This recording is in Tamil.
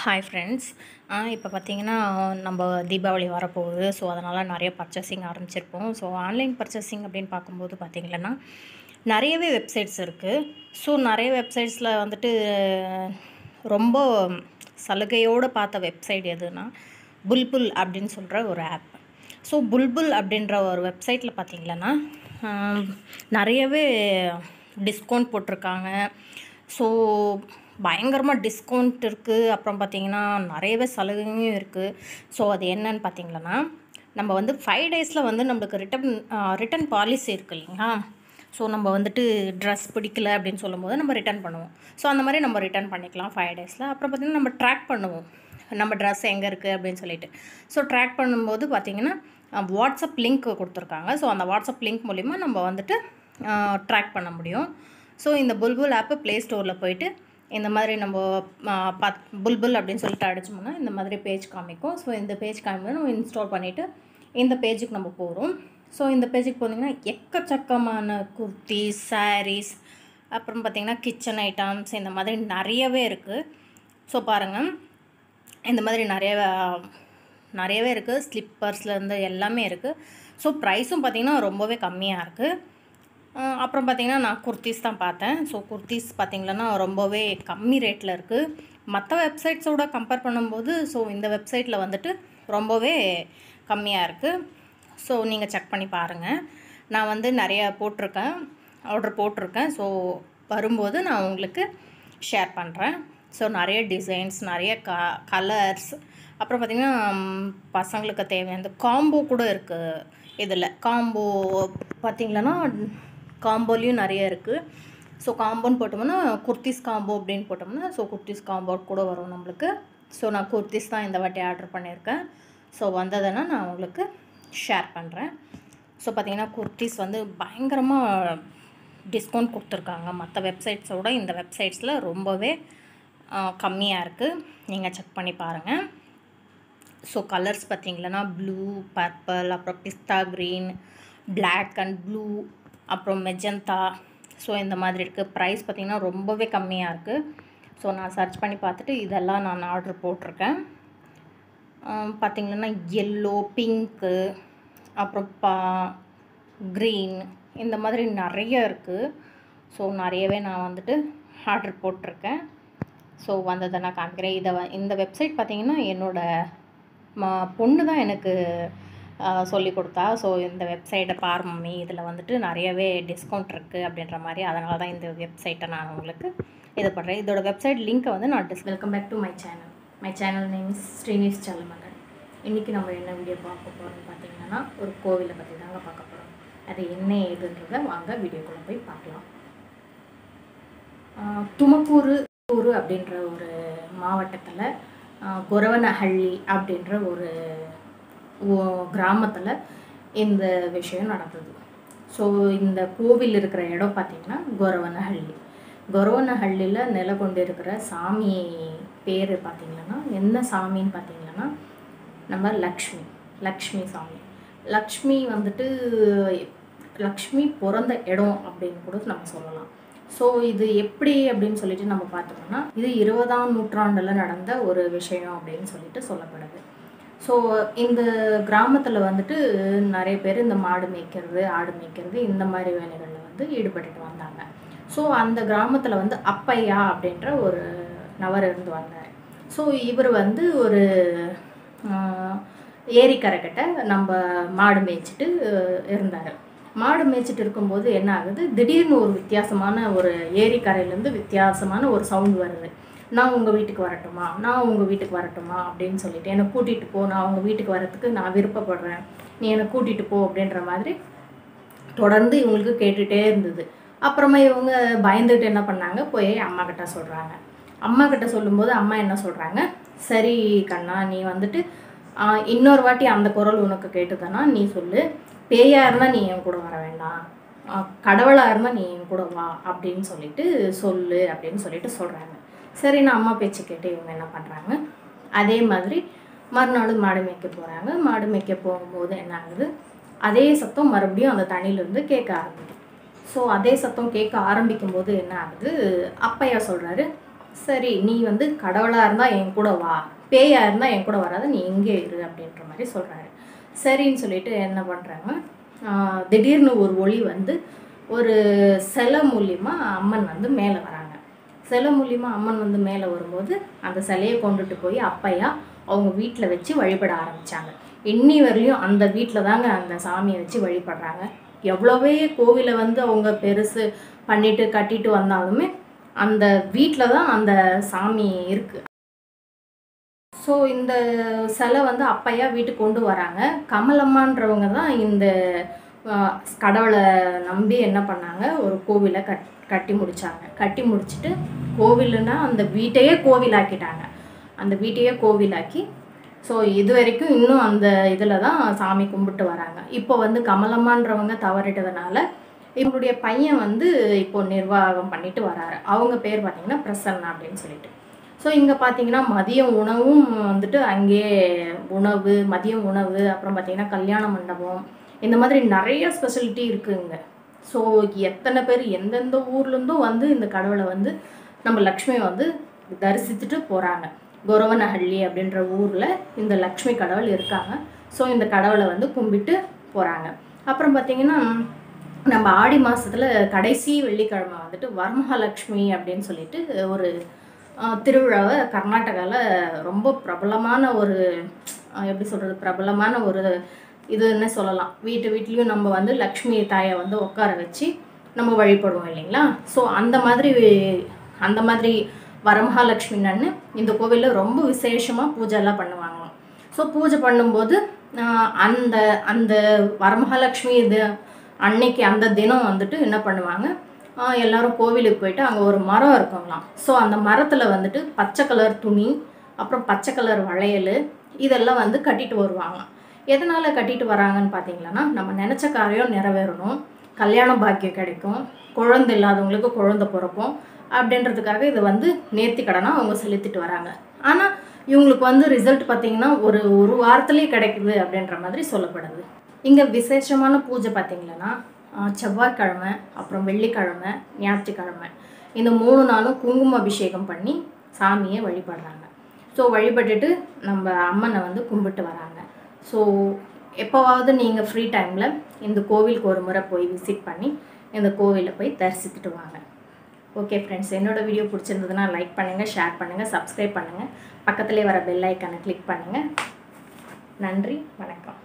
ஹாய் ஃப்ரெண்ட்ஸ் இப்போ பார்த்தீங்கன்னா நம்ம தீபாவளி வரப்போகுது ஸோ அதனால் நிறைய பர்ச்சேசிங் ஆரம்பிச்சிருப்போம் ஸோ ஆன்லைன் பர்ச்சேசிங் அப்படின்னு பார்க்கும்போது பார்த்தீங்கன்னா நிறையவே வெப்சைட்ஸ் இருக்குது ஸோ நிறைய வெப்சைட்ஸில் வந்துட்டு ரொம்ப சலுகையோடு பார்த்த வெப்சைட் எதுனா புல்புல் அப்படின்னு சொல்கிற ஒரு ஆப் ஸோ புல்புல் அப்படின்ற ஒரு வெப்சைட்டில் பார்த்தீங்கன்னா நிறையவே டிஸ்கவுண்ட் போட்டிருக்காங்க ஸோ பயங்கரமாக டிஸ்கவுண்ட் இருக்குது அப்புறம் பார்த்தீங்கன்னா நிறையவே சலுகையும் இருக்குது ஸோ அது என்னன்னு பார்த்தீங்கன்னா நம்ம வந்து ஃபைவ் டேஸில் வந்து நம்மளுக்கு ரிட்டன் ரிட்டன் பாலிசி இருக்குது இல்லைங்களா ஸோ நம்ம வந்துட்டு ட்ரெஸ் பிடிக்கல அப்படின்னு சொல்லும்போது நம்ம ரிட்டர்ன் பண்ணுவோம் ஸோ அந்த மாதிரி நம்ம ரிட்டர்ன் பண்ணிக்கலாம் ஃபைவ் டேஸில் அப்புறம் பார்த்திங்கன்னா நம்ம ட்ராக் பண்ணுவோம் நம்ம ட்ரெஸ் எங்கே இருக்குது அப்படின்னு சொல்லிட்டு ஸோ ட்ராக் பண்ணும்போது பார்த்திங்கன்னா வாட்ஸ்அப் லிங்க் கொடுத்துருக்காங்க ஸோ அந்த வாட்ஸ்அப் லிங்க் மூலிமா நம்ம வந்துட்டு ட்ராக் பண்ண முடியும் ஸோ இந்த புல்புல் ஆப்பு ப்ளே ஸ்டோரில் போயிட்டு இந்த மாதிரி நம்ம பத் புல்புல் அப்படின்னு சொல்லிட்டு அடிச்சோம்னா இந்த மாதிரி பேஜ் காமிக்கும் ஸோ இந்த பேஜ் காமிக்கும் நம்ம இன்ஸ்டால் பண்ணிவிட்டு இந்த பேஜுக்கு நம்ம போகிறோம் ஸோ இந்த பேஜுக்கு போனீங்கன்னா எக்கச்சக்கமான குர்த்தி சாரீஸ் அப்புறம் பார்த்திங்கன்னா கிச்சன் ஐட்டம்ஸ் இந்த மாதிரி நிறையவே இருக்குது ஸோ பாருங்கள் இந்த மாதிரி நிறைய நிறையவே இருக்குது ஸ்லிப்பர்ஸ்லேருந்து எல்லாமே இருக்குது ஸோ ப்ரைஸும் பார்த்திங்கன்னா ரொம்பவே கம்மியாக இருக்குது அப்புறம் பார்த்திங்கன்னா நான் குர்த்திஸ் தான் பார்த்தேன் ஸோ குர்த்திஸ் பார்த்திங்கன்னா ரொம்பவே கம்மி ரேட்டில் இருக்குது மற்ற வெப்சைட்ஸோட கம்பேர் பண்ணும்போது ஸோ இந்த வெப்சைட்டில் வந்துட்டு ரொம்பவே கம்மியாக இருக்குது ஸோ நீங்கள் செக் பண்ணி பாருங்கள் நான் வந்து நிறைய போட்டிருக்கேன் ஆர்டர் போட்டிருக்கேன் ஸோ வரும்போது நான் உங்களுக்கு ஷேர் பண்ணுறேன் ஸோ நிறைய டிசைன்ஸ் நிறைய க கலர்ஸ் அப்புறம் பார்த்திங்கன்னா பசங்களுக்கு தேவையான காம்போ கூட இருக்குது இதில் காம்போ பார்த்திங்களன்னா காம்போலையும் நிறைய இருக்குது ஸோ காம்போன்னு போட்டோம்னா குர்த்திஸ் காம்போ அப்படின்னு போட்டோம்னா ஸோ குர்த்திஸ் காம்போ கூட வரும் நம்மளுக்கு ஸோ நான் குர்த்திஸ் தான் இந்த வாட்டி ஆர்டர் பண்ணியிருக்கேன் ஸோ வந்ததுன்னா நான் உங்களுக்கு ஷேர் பண்ணுறேன் ஸோ பார்த்திங்கன்னா குர்த்திஸ் வந்து பயங்கரமாக டிஸ்கவுண்ட் கொடுத்துருக்காங்க மற்ற வெப்சைட்ஸோட இந்த வெப்சைட்ஸில் ரொம்பவே கம்மியாக இருக்குது நீங்கள் செக் பண்ணி பாருங்கள் ஸோ கலர்ஸ் பார்த்திங்களன்னா ப்ளூ பர்பிள் அப்புறம் பிஸ்தா க்ரீன் பிளாக் அண்ட் ப்ளூ அப்புறம் மெஜந்தா ஸோ இந்த மாதிரி இருக்குது ப்ரைஸ் பார்த்திங்கன்னா ரொம்பவே கம்மியாக இருக்குது ஸோ நான் சர்ச் பண்ணி பார்த்துட்டு இதெல்லாம் நான் ஆர்டர் போட்டிருக்கேன் பார்த்திங்கன்னா எல்லோ பிங்க்கு அப்புறம் பா க்ரீன் இந்த மாதிரி நிறைய இருக்குது ஸோ நிறையவே நான் வந்துட்டு ஆர்டர் போட்டிருக்கேன் ஸோ வந்ததை நான் காமிக்கிறேன் இதை இந்த வெப்சைட் பார்த்திங்கன்னா என்னோடய மா பொண்ணு தான் எனக்கு சொல்லி கொடுத்தா ஸோ இந்த வெப்சைட்டை பார் மம்மி இதில் வந்துட்டு நிறையவே டிஸ்கவுண்ட் இருக்குது அப்படின்ற மாதிரி அதனால தான் இந்த வெப்சைட்டை நான் உங்களுக்கு இது பண்ணுறேன் இதோட வெப்சைட் லிங்க்கை வந்து நான் டிஸ் welcome back to my channel my channel name is Srinis Chellamagan இன்றைக்கி நம்ம என்ன வீடியோ பார்க்க போகிறோம்னு பார்த்தீங்கன்னா ஒரு கோவிலை பற்றி தாங்க பார்க்க போகிறோம் அது என்ன ஏதுன்றதை வாங்க வீடியோக்குள்ளே போய் பார்க்கலாம் துமக்கூரு ஊர் அப்படின்ற ஒரு மாவட்டத்தில் கொரவனஹள்ளி அப்படின்ற ஒரு கிராமத்தில் இந்த விஷயம் நடந்தது ஸோ இந்த கோவில் இருக்கிற இடம் பார்த்திங்கன்னா கொரவனஹள்ளி கொரவனஹள்ளியில் நில கொண்டு இருக்கிற சாமி பேர் பார்த்திங்கன்னா என்ன சாமின்னு பார்த்திங்கன்னா நம்ம லக்ஷ்மி லக்ஷ்மி சாமி லக்ஷ்மி வந்துட்டு லக்ஷ்மி பிறந்த இடம் அப்படின்னு கூட நம்ம சொல்லலாம் ஸோ இது எப்படி அப்படின்னு சொல்லிட்டு நம்ம பார்த்தோம்னா இது இருபதாம் நூற்றாண்டில் நடந்த ஒரு விஷயம் அப்படின்னு சொல்லிட்டு சொல்லப்படுது ஸோ இந்த கிராமத்தில் வந்துட்டு நிறைய பேர் இந்த மாடு மேய்க்கிறது ஆடு மேய்க்கிறது இந்த மாதிரி வேலைகளில் வந்து ஈடுபட்டுட்டு வந்தாங்க ஸோ அந்த கிராமத்தில் வந்து அப்பையா அப்படின்ற ஒரு நபர் இருந்து வந்தார் ஸோ இவர் வந்து ஒரு ஏரிக்கரைக்கிட்ட நம்ம மாடு மேய்ச்சிட்டு இருந்தார் மாடு மேய்ச்சிட்டு இருக்கும்போது என்ன ஆகுது திடீர்னு ஒரு வித்தியாசமான ஒரு ஏரிக்கரையிலேருந்து வித்தியாசமான ஒரு சவுண்ட் வருது நான் உங்கள் வீட்டுக்கு வரட்டுமா நான் உங்கள் வீட்டுக்கு வரட்டுமா அப்படின்னு சொல்லிட்டு என்னை கூட்டிகிட்டு போ நான் உங்கள் வீட்டுக்கு வரத்துக்கு நான் விருப்பப்படுறேன் நீ என்னை கூட்டிகிட்டு போ அப்படின்ற மாதிரி தொடர்ந்து இவங்களுக்கு கேட்டுகிட்டே இருந்தது அப்புறமா இவங்க பயந்துட்டு என்ன பண்ணாங்க போய் அம்மா கிட்ட சொல்கிறாங்க அம்மா கிட்ட சொல்லும்போது அம்மா என்ன சொல்கிறாங்க சரி கண்ணா நீ வந்துட்டு இன்னொரு வாட்டி அந்த குரல் உனக்கு கேட்டுதானா நீ சொல்லு பேயாக இருந்தால் நீ என் கூட வர வேண்டாம் கடவுளாக இருந்தால் நீ என் கூட வா அப்படின்னு சொல்லிட்டு சொல்லு அப்படின்னு சொல்லிட்டு சொல்கிறாங்க சரி நான் அம்மா பேச்சு கேட்டு இவங்க என்ன பண்ணுறாங்க அதே மாதிரி மறுநாள் மாடு மேய்க்க போகிறாங்க மாடு மேய்க்க போகும்போது என்ன ஆகுது அதே சத்தம் மறுபடியும் அந்த தண்ணியிலேருந்து கேட்க ஆரம்பிக்கும் ஸோ அதே சத்தம் கேட்க ஆரம்பிக்கும் போது என்ன ஆகுது அப்பையா சொல்கிறாரு சரி நீ வந்து கடவுளாக இருந்தால் என் கூட வா பேயாக இருந்தால் என் கூட வராத நீ எங்கே இரு அப்படின்ற மாதிரி சொல்கிறாரு சரின்னு சொல்லிட்டு என்ன பண்ணுறாங்க திடீர்னு ஒரு ஒளி வந்து ஒரு சிலை மூலியமா அம்மன் வந்து மேலே வராங்க சிலை மூலியமா அம்மன் வந்து மேலே வரும்போது அந்த சிலையை கொண்டுட்டு போய் அப்பையா அவங்க வீட்டில் வச்சு வழிபட ஆரம்பித்தாங்க இன்னி வரையும் அந்த வீட்டில் தாங்க அந்த சாமியை வச்சு வழிபடுறாங்க எவ்வளவே கோவிலை வந்து அவங்க பெருசு பண்ணிட்டு கட்டிட்டு வந்தாலுமே அந்த வீட்டில் தான் அந்த சாமி இருக்குது ஸோ இந்த சிலை வந்து அப்பையா வீட்டுக்கு கொண்டு வராங்க கமலம்மான்றவங்க தான் இந்த ஆஹ், கடவுளை நம்பி என்ன பண்ணாங்க ஒரு கோவிலை கட் கட்டி முடிச்சாங்க கட்டி முடிச்சுட்டு கோவிலுன்னா அந்த வீட்டையே கோவிலாக்கிட்டாங்க அந்த வீட்டையே கோவிலாக்கி ஸோ இது வரைக்கும் இன்னும் அந்த இதில் தான் சாமி கும்பிட்டு வராங்க இப்போ வந்து கமலம்மான்றவங்க தவறிட்டதுனால இவங்களுடைய பையன் வந்து இப்போ நிர்வாகம் பண்ணிட்டு வராரு அவங்க பேர் பார்த்தீங்கன்னா பிரசன்னா அப்படின்னு சொல்லிட்டு ஸோ இங்கே பார்த்தீங்கன்னா மதியம் உணவும் வந்துட்டு அங்கேயே உணவு மதியம் உணவு அப்புறம் பார்த்தீங்கன்னா கல்யாண மண்டபம் இந்த மாதிரி நிறைய ஸ்பெஷாலிட்டி இருக்குங்க ஸோ எத்தனை பேர் எந்தெந்த ஊர்லேருந்தும் வந்து இந்த கடவுளை வந்து நம்ம லக்ஷ்மியை வந்து தரிசித்துட்டு போகிறாங்க கொரவனஹள்ளி அப்படின்ற ஊரில் இந்த லக்ஷ்மி கடவுள் இருக்காங்க ஸோ இந்த கடவுளை வந்து கும்பிட்டு போகிறாங்க அப்புறம் பார்த்தீங்கன்னா நம்ம ஆடி மாதத்தில் கடைசி வெள்ளிக்கிழமை வந்துட்டு வரமகாலட்சுமி அப்படின்னு சொல்லிட்டு ஒரு ஆஹ், திருவிழாவை கர்நாடகாவில் ரொம்ப பிரபலமான ஒரு ஆஹ், எப்படி சொல்கிறது பிரபலமான ஒரு இதுன்னு சொல்லலாம் வீட்டு வீட்லேயும் நம்ம வந்து லக்ஷ்மி தாயை வந்து உட்கார வச்சு நம்ம வழிபடுவோம் இல்லைங்களா ஸோ அந்த மாதிரி அந்த மாதிரி வரமகாலட்சுமி நன்னு இந்த கோவிலில் ரொம்ப விசேஷமாக பூஜைலாம் பண்ணுவாங்களாம் ஸோ பூஜை பண்ணும்போது ஆஹ், அந்த அந்த வரமகாலட்சுமி இது அன்னைக்கு அந்த தினம் வந்துட்டு என்ன பண்ணுவாங்க ஆஹ், எல்லாரும் கோவிலுக்கு போயிட்டு அங்கே ஒரு மரம் இருக்குங்களாம் ஸோ அந்த மரத்தில் வந்துட்டு பச்சை கலர் துணி அப்புறம் பச்சை கலர் வளையல் இதெல்லாம் வந்து கட்டிட்டு வருவாங்க எதனால் கட்டிட்டு வராங்கன்னு பார்த்தீங்கன்னா நம்ம நினச்ச காரியம் நிறைவேறணும் கல்யாண பாக்கியம் கிடைக்கும் குழந்தை இல்லாதவங்களுக்கு குழந்தை பிறக்கும் அப்படின்றதுக்காக இதை வந்து நேர்த்தி கடனாக அவங்க செலுத்திட்டு வராங்க ஆனால் இவங்களுக்கு வந்து ரிசல்ட் பார்த்தீங்கன்னா ஒரு ஒரு வாரத்துலேயே கிடைக்குது அப்படின்ற மாதிரி சொல்லப்படுது இங்கே விசேஷமான பூஜை பார்த்தீங்கன்னா ஆஹ், செவ்வாய்க்கிழமை அப்புறம் வெள்ளிக்கிழமை ஞாயிற்றுக்கிழமை இந்த மூணு நாளும் குங்கும அபிஷேகம் பண்ணி சாமியை வழிபடுறாங்க ஸோ வழிபட்டுட்டு நம்ம அம்மனை வந்து கும்பிட்டு வராங்க ஸோ எப்போவாவது நீங்கள் ஃப்ரீ டைமில் இந்த கோவிலுக்கு ஒரு முறை போய் விசிட் பண்ணி இந்த கோவிலை போய் தரிசித்துட்டு வாங்க ஓகே ஃப்ரெண்ட்ஸ் என்னோட வீடியோ பிடிச்சிருந்ததுன்னா லைக் பண்ணுங்கள் ஷேர் பண்ணுங்கள் சப்ஸ்கிரைப் பண்ணுங்கள் பக்கத்துலேயே வர பெல் ஐக்கானை கிளிக் பண்ணுங்கள் நன்றி வணக்கம்